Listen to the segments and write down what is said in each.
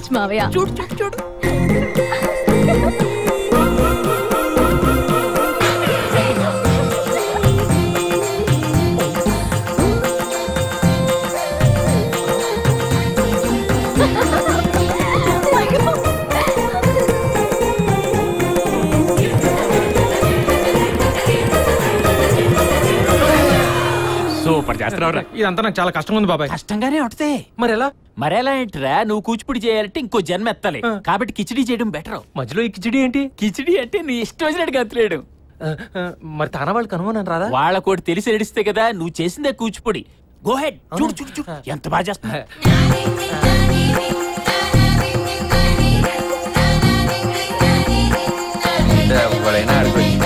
Revenge మావయ్య చూడు చూడు చూడు సూపర్ చేస్తున్నావురా ఇదంతా నాకు చాలా కష్టంగా ఉంది బాబాయ్ కష్టంగానే ఉంటది మరి ఎలా మరెలా ఏంట్రా నువ్వు కూచిపూడి చేయాలంటే ఇంకో జన్మ ఎత్తాలి కాబట్టి కిచిడి చేయడం బెటర్ మధ్యలో ఈ కిచిడి ఏంటి కిచిడి అంటే నీ ఇష్టం వచ్చినట్టు గంతులేయడం ఆ, ఆ, మరి తానా వాళ్ళు కనుగొన్నాను రాదా వాళ్ళ కూడా తెలిసి నడిస్తే కదా నువ్వు చేసిందే కూచిపూడి గో హెడ్ చూడు చూడు చూడు ఎంత బాగా చేస్తున్నా ఎవరైనా ఆడుకోవచ్చు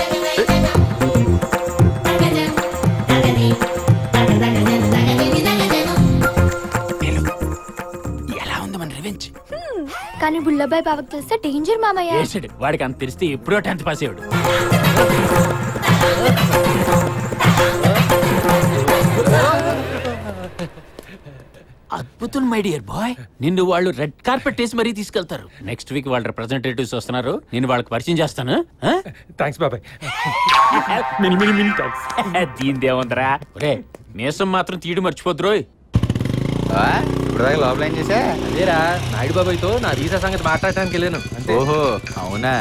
ఎలా ఉంది మన రివెంజ్ కానీ బుల్లబాయ్ బావకు తెలిస్తే డేంజర్ మామయ్య వేసాడు వాడికి అంత తెలిస్తే ఎప్పుడో టెన్త్ పాస్ అయ్యాడు అద్భుతం మై డియర్ బాయ్ నిన్ను వాళ్ళు రెడ్ కార్పెట్ వేసి మరీ తీసుకెళ్తారు నెక్స్ట్ వీక్ వాళ్ళ రిప్రజెంటేటివ్స్ వస్తున్నారు నేను వాళ్ళకి పరిచయం చేస్తాను ఆ? థ్యాంక్స్ బాబాయ్ మిని మిని మిని థాంక్స్. దీనిదేముందిరా ఒరే మీసం మాత్రం తీయడు మర్చిపోద్రోయ్ ఇప్పుడు దాకా లోపల ఏం చేసా అదేరా నాయుడు బాబాయ్తో నా వీసా సంగతి మాట్లాడటానికి వెళ్ళాను అంతే ఓహో అవునా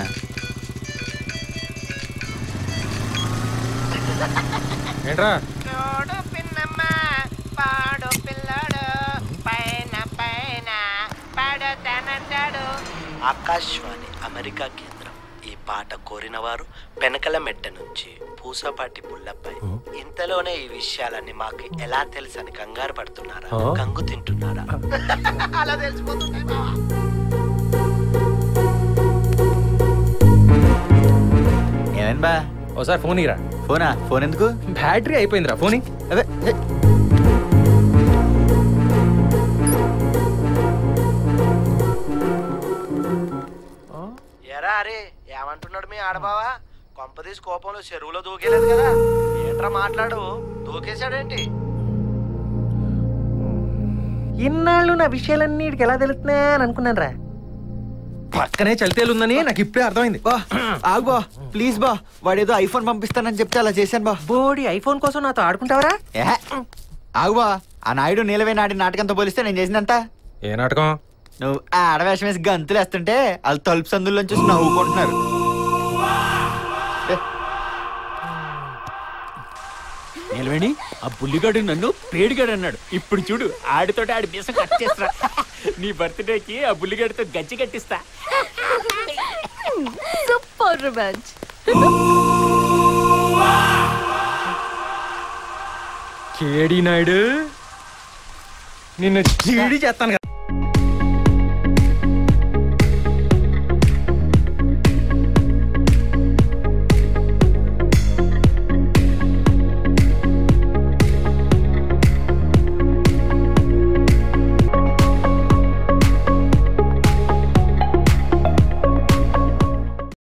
ఏంట్రా చూడు పిన్నమ్మ పాడు పిల్లడు పైన పైన పడతానంటాడు ఆకాశవాణి అమెరికా కేంద్రం ఈ పాట కోరిన వారు పెనకల మెట్ట నుంచి పూసపాటి పుల్లపై ఇంతలోనే ఈ విషయాలన్నీ మాకు ఎలా తెలుసని కంగారు పడుతున్నారా ఆ? కంగు తింటున్నారా అలా తెలిసిపోతుంటాయి బావా ఏమైంది బా ఒకసారి ఫోన్ ఇరా ఫోనా ఫోన్ ఎందుకు బ్యాటరీ అయిపోయిందిరా ఫోన్ అదే ఏ, ఎరా అరే ఏమంటున్నాడు మీ ఆడబావా కొంపదీసి కోపంలో చెరువులో దూకేలేదు కదా ఏంట్రా మాట్లాడు దూకేశాడేంటి ఇన్నాళ్ళు నా విషయాలన్నీ వీడికి ఎలా తెలుస్తున్నాయా అని అనుకున్నాను రా పక్కనే చలితేలుందని నాకు ఇప్పుడే అర్థమైంది బా ఆగు బా ప్లీజ్ బా వాడేదో ఐఫోన్ పంపిస్తానని చెప్తే అలా చేశాను బా బోడి ఐఫోన్ కోసం నాతో ఆడుకుంటావరా ఏహే. ఆగు బా ఆ నాయుడు నీలవే నాడి నాటకంతో పోలిస్తే నేను చేసినంత ఏ నాటకం నువ్వు ఆ ఆడవేషం వేసి గంతులు వేస్తుంటే వాళ్ళు తలుపు సందుల్లో చూసి నవ్వుకుంటున్నారు నిలవేణి ఆ బుల్లిగాడు నన్ను పేడిగాడు అన్నాడు ఇప్పుడు చూడు ఆడితోటి ఆడి బీసం కట్ చేస్తా నీ బర్త్డేకి ఆ బుల్లిగాడితో గజ్జి కట్టిస్తా సూపర్ రివెంజ్ కేడి నాయుడు నిన్ను చీడి చేస్తాను